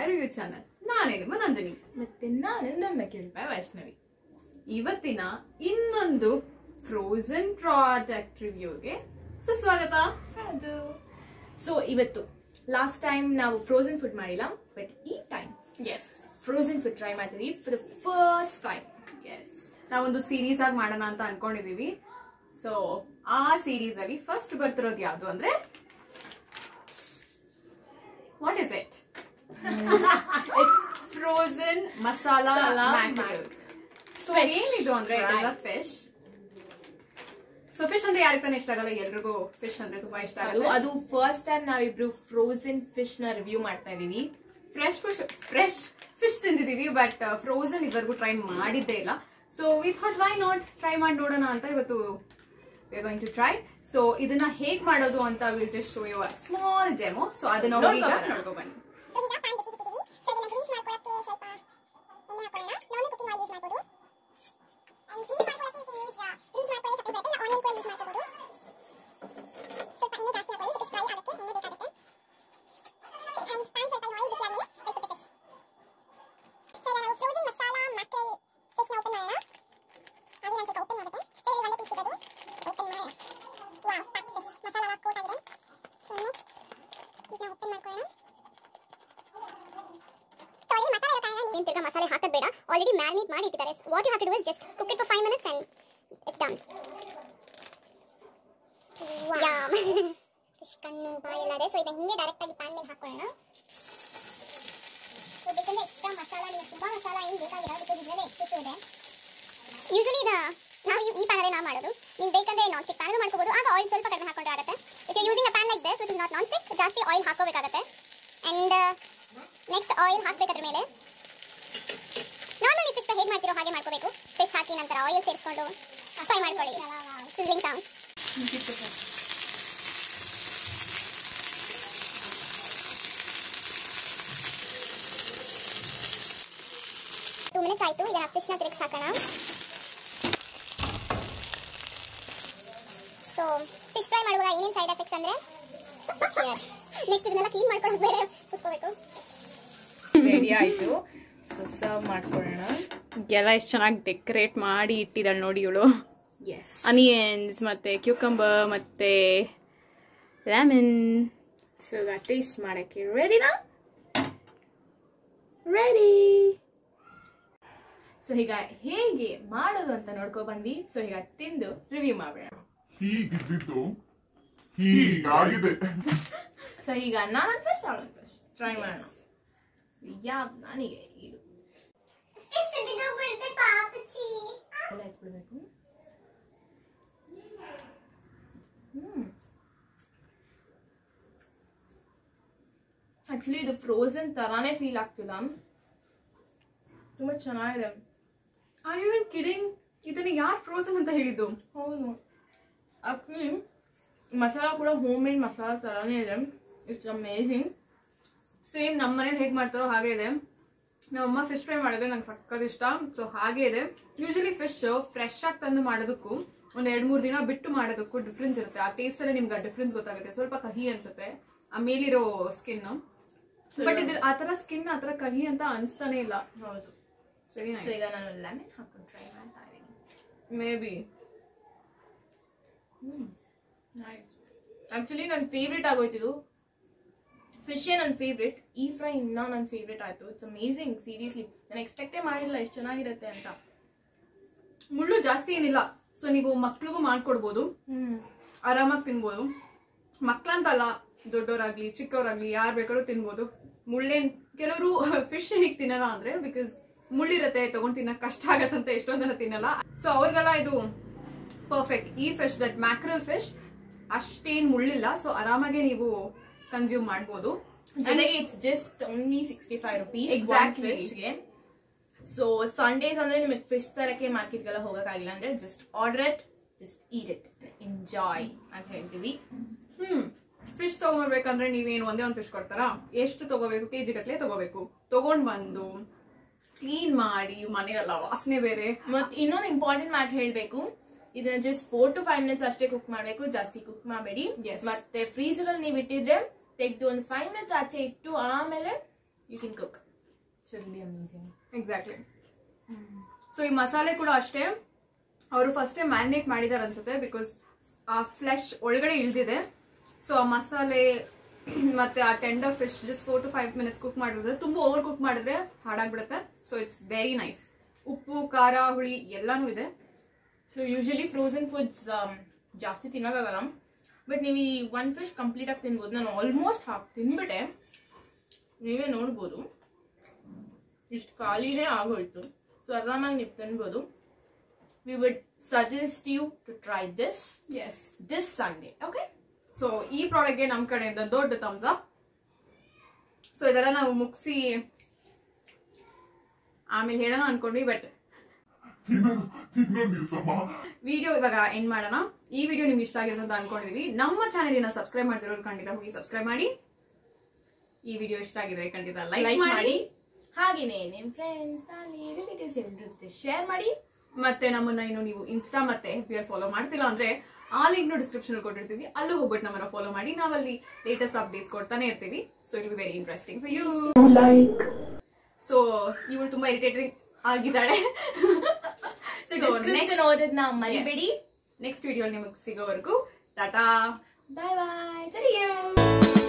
Review channel ನಾನೇ ನಿಮ್ಮ ನಂದಿನಿ ಮತ್ತೆ ನಾನು ನಮ್ಮ ಕೇಳ್ಬಾ ವೈಷ್ಣವಿ ಇವತ್ತಿನ ಇನ್ನೊಂದು ಫ್ರೋಸನ್ ಪ್ರಾಡಕ್ಟ್ ರಿವ್ಯೂಗೆ ಸುಸ್ವಾಗತ ಅದು ಸೊ ಇವತ್ತು ಲಾಸ್ಟ್ ಟೈಮ್ ನಾವು ಫ್ರೋಸನ್ ಫುಡ್ ಮಾಡಿಲ್ಲ ಬಟ್ ಈ time yes frozen food try ಮಾಡ್ತೀವಿ for the first time yes ನಾವೊಂದು ಸೀರೀಸ್ ಆಗಿ ಮಾಡೋಣ ಅಂತ ಅನ್ಕೊಂಡಿದೀವಿ ಸೊ ಆ ಸೀರೀಸ್ ಅಲ್ಲಿ ಫಸ್ಟ್ ಬರ್ತಿರೋದು ಯಾವುದು ಅಂದ್ರೆ what is it it's frozen masala Masala mackerel so Fish ಏನಿದು ಅಂದ್ರೆ it is fry. A fish so fish ಅಂದ್ರೆ ಯಾರಿಗೆ ತಾನೇ ಇಷ್ಟ ಆಗಲ್ಲ ಎಲ್ರಿಗೂ ಫಿಶ್ ಅಂದ್ರೆ ತುಂಬಾ ಇಷ್ಟ ಅದು ಆಗುತ್ತೆ ಅದು ಫಸ್ಟ್ ಟೈಮ್ ನಾವಿಬ್ರು ಫ್ರೋಸನ್ ಫಿಶ್ ನ ರಿವ್ಯೂ ಮಾಡ್ತಾ ಇದೀವಿ ಫ್ರೆಶ್ ಫಿಶ್ ಫ್ರೆಶ್ ಫಿಶ್ ತಿಂದಿದೀವಿ ಬಟ್ ಫ್ರೋಸನ್ ಇದುವರೆಗೂ ಟ್ರೈ ಮಾಡಿದ್ದೇ ಇಲ್ಲ so we thought why not try ಮಾಡಿ ನೋಡೋಣ ಅಂತ ಇವತ್ತು we going to try so ಇದನ್ನ ಹೇಗ್ ಮಾಡೋದು ಅಂತ will just show you a small demo so ಅದನ್ನ ಹೋಗಿ ಈಗ ನೋಡ್ಕೊಂಬರೋಣ. ನೋಡ್ಕೊ ಬನ್ನಿ ಸೊ ಈಗ ಪ್ಯಾನ್ ಬಿಸಿಗಿಟ್ಟಿದ್ದೀವಿ ಸೊ ಇದನ್ನ ಗ್ರೀಸ್ ಮಾಡ್ಕೊಳ್ಳೋಕ್ಕೆ ಸ್ವಲ್ಪ ಎಣ್ಣೆ ಹಾಕೊಳ್ಳೋಣ ನಾರ್ಮಲ್ ಕುಕಿಂಗ್ ಆಯಿಲ್ ಯೂಸ್ ಮಾಡ್ಬೋದು ಅಂಡ್ ಗ್ರೀಸ್ ಮಾಡ್ಕೊಳ್ಳೋಕ್ಕೆ ಇದು ಯೂಸ್ ಗ್ರೀಸ್ ಮಾಡ್ಕೊಳ್ಳಿ ಸ್ವಲ್ಪ ಬರುತ್ತೆ ಇಲ್ಲ ಆನಿಯನ್ ಕೂಡ ಯೂಸ್ ಮಾಡ್ಬೋದು ಸ್ವಲ್ಪ ಎಣ್ಣೆ ಜಾಸ್ತಿ ಹಾಕೊಳ್ಳಿ ಬಿಕಾಸ್ ಫ್ರೈ ಆಗುತ್ತೆ ಎಣ್ಣೆ ಬೇಕಾಗುತ್ತೆ ಅಂಡ್ ಪ್ಯಾನ್ ಸ್ವಲ್ಪ ಆಯಿಲ್ ಬಿಸಿ ಆದಮೇಲೆ ಐ ಪುಟ್ ಫಿಶ್ ಸೊ ಈಗ ನಾವು ಫ್ರೋಸನ್ ಮಸಾಲಾ ಮ್ಯಾಕ್ರೆಲ್ ಫಿಶ್ನ ಓಪನ್ ಮಾಡೋಣ ಹಾಗೆ ನಾನು ಸ್ವಲ್ಪ ಓಪನ್ ಮಾಡುತ್ತೆ ಸೊ ಇಲ್ಲಿ ಒಂದೇ ಪೀಸ್ ಇರೋದು ಓಪನ್ ಮಾಡೋಣ wow pack fish masala coat ಆಗಿದೆ ಸೊ ನೆಕ್ಸ್ಟ್ ಇದನ್ನ ಓಪನ್ ಮಾಡ್ಕೊಳ್ಳೋಣ ಸೊ ಆಲ್ರೆಡಿ ಮಸಾಲೆ ಇರೋ ಕಾರಣ ನೀನು ತಿರ್ಗಾ ಮಸಾಲೆ ಹಾಕೋದು ಬೇಡ ಆಲ್ರೆಡಿ ಮ್ಯಾರಿನೇಟ್ ಮಾಡಿ ಇಟ್ಟಿದ್ದಾರೆ what you have to do is just cook it for five minutes and it's done yum fish ಕಣ್ಣು ಬಾಯೆಲ್ಲ ಇದೆ ಸೊ ಇದನ್ನ ಹಿಂಗೆ ಡೈರೆಕ್ಟಾಗಿ ಪ್ಯಾನ್ ಮೇಲೆ ಹಾಕೊಳ್ಳೋಣ ಸೊ ಬೇಕಂದ್ರೆ ಎಕ್ಸ್ಟ್ರಾ ಮಸಾಲ ನೀವು ತುಂಬ ಮಸಾಲ ಏನು ಬೇಕಾಗಿಲ್ಲ ಬಿಕಾಸ್ ಇದರಲ್ಲೇ ಎಕ್ಸಸ್ ಇದೆ ಯೂಶಲಿ ಇದು ನಾವು ಈ ಪ್ಯಾನಲ್ಲೇ ನಾವು ಮಾಡೋದು ನೀವು ಬೇಕಂದ್ರೆ ನಾನ್ ಸ್ಟಿಕ್ ಪ್ಯಾನಲ್ಲೂ ಮಾಡ್ಕೋಬೋದು ಆಗ ಆಯಿಲ್ ಸ್ವಲ್ಪ ಕಡಿಮೆ ಹಾಕೊಂಡ್ರೆ ಆಗುತ್ತೆ if you using a pan like this which is not non stick ಜಾಸ್ತಿ ಆಯಿಲ್ ಹಾಕೋಬೇಕಾಗುತ್ತೆ ಆ್ಯಂಡ್ ನೆಕ್ಸ್ಟ್ ಆಯಿಲ್ ಹಾಕ್ಬೇಕಾದ್ರ ಮೇಲೆ ನಾರ್ಮಲಿ ಫಿಶ್ ಹೇಗೆ ಮಾಡ್ತಿರೋ ಹಾಗೆ ಮಾಡ್ಕೋಬೇಕು ಫಿಶ್ ಹಾಕಿ ನಂತರ ಆಯಿಲ್ ಸೇರಿಸ್ಕೊಂಡು ಫ್ರೈ ಮಾಡ್ಕೊಳ್ಳಿ ಸಿಸ್ಲಿಂಗ್ ಸೌಂಡ್ ಟೂ ಮಿನಿಟ್ಸ್ ಆಯಿತು ಇದನ್ನ ಫಿಶ್ನ ತಿರುಗಿಸಿ ಹಾಕೋಣ ಸೊ ಫಿಶ್ ಫ್ರೈ ಮಾಡುವಾಗ ಏನೇನು ಸೈಡ್ ಎಫೆಕ್ಟ್ಸ್ ಅಂದರೆ ನೆಕ್ಸ್ಟ್ ಇದನ್ನೆಲ್ಲ ಕ್ಲೀನ್ ಮಾಡ್ಕೊಳ್ಳೋದು ಬೇರೆ ಕುತ್ಕೋಬೇಕು ರೆಡಿ ಆಯ್ತು ಸೊ ಸರ್ವ್ ಮಾಡ್ಕೊಳ್ಳೋಣ ಎಲ್ಲ ಎಷ್ಟು ಚೆನ್ನಾಗಿ ಡೆಕೋರೇಟ್ ಮಾಡಿ ಇಟ್ಟಿದ್ದಾಳೆ ನೋಡಿ ಇವಳು ಎಸ್ ಅನಿಯನ್ಸ್ ಮತ್ತೆ ಕ್ಯೂಕಂಬರ್ ಮತ್ತೆ ಲೆಮನ್ ಸೊ ಈಗ ಟೇಸ್ಟ್ ಮಾಡಕ್ಕೆ ರೆಡಿನಾ ರೆಡಿ ಸೊ ಈಗ ಹೇಗೆ ಮಾಡೋದು ಅಂತ ನೋಡ್ಕೊ ಬಂದ್ವಿ ಸೊ ಈಗ ತಿಂದು ರಿವ್ಯೂ ಮಾಡೋಣ ಹೀಗಿದ್ದಿದ್ದು ಹೀಗಾಗಿದೆ ಸೊ ಈಗ ನಾನೊಂದು ಫಸ್ಟ್ ಅವಳೊಂದು ಫಸ್ಟ್ ಟ್ರೈ ಮಾಡೋಣ ಯಾವ ನನಗೆ ಇದು ಎಲ್ಲ ಇಟ್ಬಿಡ್ಬೇಕು ಹ್ಮ್ ಆಕ್ಚುಲಿ ಇದು ಫ್ರೋಸನ್ ತರಾನೇ ಫೀಲ್ ಆಗ್ತಿಲ್ಲ ತುಂಬಾ ಚೆನ್ನಾಗಿದೆ ಐ ಯು ಕಿಡಿಂಗ್ ಇದನ್ನ ಯಾರು ಫ್ರೋಸನ್ ಅಂತ ಹೇಳಿದ್ದು ಹೌದು ಆಕ್ಚುಲಿ ಮಸಾಲ ಕೂಡ ಹೋಮ್ ಮೇಡ್ ಮಸಾಲ ತರಾನೇ ಇದೆ ಇಟ್ಸ್ ಅಮೇಝಿಂಗ್ ಸೇಮ್ ನಮ್ಮ ಮನೇಲಿ ಹೇಗೆ ಮಾಡ್ತಾರೋ ಹಾಗೆ ಇದೆ ನಮ್ಮಮ್ಮ ಫಿಶ್ ಫ್ರೈ ಮಾಡಿದ್ರೆ ನಂಗೆ ಸಕ್ಕತ್ ಇಷ್ಟ ಸೊ ಹಾಗೆ ಇದೆ ಯೂಶಲಿ ಫಿಶ್ ಫ್ರೆಶ್ ಆಗಿ ತಂದು ಮಾಡೋದಕ್ಕೂ ಒಂದ್ ಎರಡ್ ಮೂರ್ ದಿನ ಬಿಟ್ಟು ಮಾಡೋದಕ್ಕೂ ಡಿಫ್ರೆನ್ಸ್ ಇರುತ್ತೆ ಆ ಟೇಸ್ಟ್ ಅಲ್ಲಿ ನಿಮ್ಗೆ ಡಿಫ್ರೆನ್ಸ್ ಗೊತ್ತಾಗುತ್ತೆ ಸ್ವಲ್ಪ ಕಹಿ ಅನ್ಸುತ್ತೆ ಆ ಮೇಲಿರೋ ಸ್ಕಿನ್ ಬಟ್ ಇದ್ರ ಆತರ ಸ್ಕಿನ್ ಆತರ ಕಹಿ ಅಂತ ಅನ್ಸ್ತಾನೆ ಇಲ್ಲ ಹೌದು ಸರಿ ಸೊ ಈಗ ನಾನು ಲೆಮನ್ ಹಾಕೊಂಡು ಟ್ರೈ ಮಾಡ್ತಾ ಇದ್ದೀನಿ ಮೇ ಬಿ ಆಕ್ಚುಲಿ ನನ್ನ ಫೇವ್ರೇಟ್ ಆಗೋಯ್ತಿದು ಫಿಶೇ ನನ್ನ ಫೇವ್ರೇಟ್ ಈ ಫ್ರೈ ಇನ್ನೂ ನನ್ನ ಫೇವ್ರೇಟ್ ಆಯ್ತು ಇಟ್ಸ್ ಅಮೇಝಿಂಗ್ ಸೀರಿಯಸ್ಲಿ ನಾನು ಎಕ್ಸ್ಪೆಕ್ಟೇ ಮಾಡಿಲ್ಲ ಎಷ್ಟು ಚೆನ್ನಾಗಿರುತ್ತೆ ಅಂತ ಮುಳ್ಳು ಜಾಸ್ತಿ ಏನಿಲ್ಲ ಸೊ ನೀವು ಮಕ್ಳಿಗೂ ಮಾಡ್ಕೊಡ್ಬೋದು ಹ್ಮ್ ಆರಾಮಾಗಿ ತಿನ್ಬೋದು ಮಕ್ಳಂತಲ್ಲ ದೊಡ್ಡವರಾಗ್ಲಿ ಚಿಕ್ಕವರಾಗ್ಲಿ ಯಾರು ಬೇಕಾದ್ರೂ ತಿನ್ಬೋದು ಮುಳ್ಳೇನ್ ಕೆಲವರು ಫಿಶ್ ಹೀಗೆ ತಿನ್ನಲ್ಲ ಅಂದ್ರೆ ಬಿಕಾಸ್ ಮುಳ್ಳಿರತ್ತೆ ತಗೊಂಡ್ ತಿನ್ನಕ್ ಕಷ್ಟ ಆಗತ್ತಂತ ಎಷ್ಟೊಂದ್ ಜನ ತಿನ್ನಲ್ಲ ಸೊ ಅವ್ರಿಗೆಲ್ಲ ಇದು ಪರ್ಫೆಕ್ಟ್ ಈ ಫಿಶ್ ದಟ್ ಮ್ಯಾಕ್ರಲ್ ಫಿಶ್ ಅಷ್ಟೇನ್ ಮುಳ್ಳಿಲ್ಲ ಸೊ ಆರಾಮಾಗೆ ನೀವು ಕನ್ಸ್ಯೂಮ್ ಮಾಡ್ಬೋದು ಜೊತೆಗೆ it's just only sixty five rupees Exactly. ಫಿಶ್ಗೆ ಸೊ ಸಂಡೇಸ್ ಅಂದ್ರೆ ನಿಮಗೆ ಫಿಶ್ ತರಕ್ಕೆ ಮಾರ್ಕೆಟ್ಗೆಲ್ಲ ಹೋಗಕ್ಕಾಗಿಲ್ಲ ಅಂದ್ರೆ just order it just eat it enjoy ಅಂತ ಹೇಳ್ತೀವಿ ಹ್ಮ್ ಫಿಶ್ ತಗೋಬೇಕಂದ್ರೆ ನೀವೇನು ಒಂದೇ ಒಂದು ಫಿಶ್ ಕೊಡ್ತಾರಾ ಎಷ್ಟು ತಗೋಬೇಕು ಕೆಜಿ ಗಟ್ಲೆ ತಗೋಬೇಕು ತಗೊಂಡ್ ಬಂದು ಕ್ಲೀನ್ ಮಾಡಿ ಮನೆಯಲ್ಲ ವಾಸನೆ ಬೇರೆ ಮತ್ ಇನ್ನೊಂದು ಇಂಪಾರ್ಟೆಂಟ್ ಮ್ಯಾಟ್ ಹೇಳ್ಬೇಕು ಇದನ್ನ just four to five minutes ಅಷ್ಟೇ ಕುಕ್ ಮಾಡ್ಬೇಕು ಜಾಸ್ತಿ ಕುಕ್ ಮಾಡಬೇಡಿ Yes. ಮತ್ತೆ ಫ್ರೀಸರ್ ಅಲ್ಲಿ ನೀವು ಇಟ್ಟಿದ್ರೆ ತೆಗೆದು ಒಂದು ಫೈವ್ ಮಿನಿಟ್ಸ್ ಆಚೆ ಇಟ್ಟು ಆಮೇಲೆ you can cook. So it'll be amazing. Exactly so ಈ ಮಸಾಲೆ ಕೂಡ ಅಷ್ಟೇ ಅವರು ಫಸ್ಟೇ ಮ್ಯಾರಿನೇಟ್ ಮಾಡಿದಾರೆ ಅನ್ಸುತ್ತೆ ಬಿಕಾಸ್ ಆ ಫ್ಲೆಶ್ ಒಳಗಡೆ ಇಳ್ದಿದೆ ಸೊ ಆ ಮಸಾಲೆ ಮತ್ತೆ ಆ tender fish just four to five minutes cook ಮಾಡಿದ್ರೆ ತುಂಬಾ ಓವರ್ ಕುಕ್ ಮಾಡಿದ್ರೆ ಹಾಳಾಗ್ಬಿಡುತ್ತೆ ಸೊ ಇಟ್ಸ್ ವೆರಿ ನೈಸ್ ಉಪ್ಪು ಖಾರ ಹುಳಿ ಎಲ್ಲಾನು ಇದೆ ಸೊ ಯೂಶಲಿ ಫ್ರೋಸನ್ ಫುಡ್ಸ್ ಜಾಸ್ತಿ ತಿನ್ನೋಕ್ಕಾಗಲ್ಲ ಬಟ್ ನೀವು ಈ ಒನ್ ಫಿಶ್ ಕಂಪ್ಲೀಟ್ ಆಗಿ ತಿನ್ಬೋದು ನಾನು ಆಲ್ಮೋಸ್ಟ್ ಹಾಫ್ ತಿನ್ಬಿಟ್ಟೆ ನೀವೇ ನೋಡ್ಬೋದು ಇಷ್ಟು ಖಾಲಿನೇ ಆಗೋಯ್ತು ಸೊ ಆರಾಮಾಗಿ ನೀವು ತಿನ್ಬೋದು we would suggest you to try this yes this Sunday okay so ಈ ಪ್ರಾಡಕ್ಟ್ಗೆ ನಮ್ಮ ಕಡೆಯಿಂದ ದೊಡ್ಡ ಥಮ್ಸ್ ಅಪ್ ಸೊ ಇದೆಲ್ಲ ನಾವು ಮುಗಿಸಿ ಆಮೇಲೆ ಹೇಳೋಣ ಅನ್ಕೊಂಡ್ವಿ ಬಟ್ ತಿನ್ನೋದು ತಿನ್ನೋದು ನಿಲ್ಸಮ್ಮ ವಿಡಿಯೋ ಇವಾಗ ಎಂಡ್ ಮಾಡೋಣ ಈ ವಿಡಿಯೋ ನಿಮ್ಗೆ ಇಷ್ಟ ಆಗಿರುತ್ತೆ ಅಂತ ಅನ್ಕೊಂಡಿದೀವಿ ನಮ್ಮ ಚಾನೆಲ್ ನ ಸಬ್ಸ್ಕ್ರೈಬ್ ಮಾಡ್ತಿರೋರು ಖಂಡಿತ ಹೋಗಿ ಸಬ್ಸ್ಕ್ರೈಬ್ ಮಾಡಿ ಈ ವಿಡಿಯೋ ಇಷ್ಟ ಆಗಿದ್ರೆ ಖಂಡಿತ ಲೈಕ್ ಲೈಕ್ ಮಾಡಿ ಮಾಡಿ ಹಾಗೇನೆ ನಿಮ್ಮ ಫ್ರೆಂಡ್ಸ್ ಫ್ಯಾಮಿಲಿ ರಿಲೇಟಿವ್ಸ್ ಎಲ್ಲರ ಜೊತೆ ಶೇರ್ ಮಾಡಿ ಮತ್ತೆ ನಮ್ಮನ್ನ ಇನ್ನು ನೀವು ಇನ್ಸ್ಟಾ ಮತ್ತೆ ಎಫ್ ಫಾಲೋ ಮಾಡ್ತಿಲ್ಲ ಅಂದ್ರೆ ಆ ಲಿಂಕ್ ಡಿಸ್ಕ್ರಿಪ್ಷನ್ ಕೊಟ್ಟಿರ್ತೀವಿ ಅಲ್ಲೂ ಹೋಗ್ಬಿಟ್ಟು ನಮ್ಮನ್ನ ಫಾಲೋ ಮಾಡಿ ನಾವಲ್ಲಿ ಲೇಟೆಸ್ಟ್ ಅಪ್ಡೇಟ್ಸ್ ಕೊಡ್ತಾನೆ ಇರ್ತೀವಿ so it be very interesting for you so ಇವಳು ತುಂಬಾ ಇರಿಟೇಟಿಂಗ್ ಆಗಿದ್ದಾಳೆ ಸೊ ಡಿಸ್ಕ್ರಿಪ್ಷನ್ ಓದೋದನ್ನ ಮರಿಬೇಡಿ ನೆಕ್ಸ್ಟ್ ವಿಡಿಯೋ ನಿಮಗೆ ಸಿಗೋವರೆಗೂ ಟಾಟಾ ಬಾಯ್ ಬಾಯ್ ಸರಿ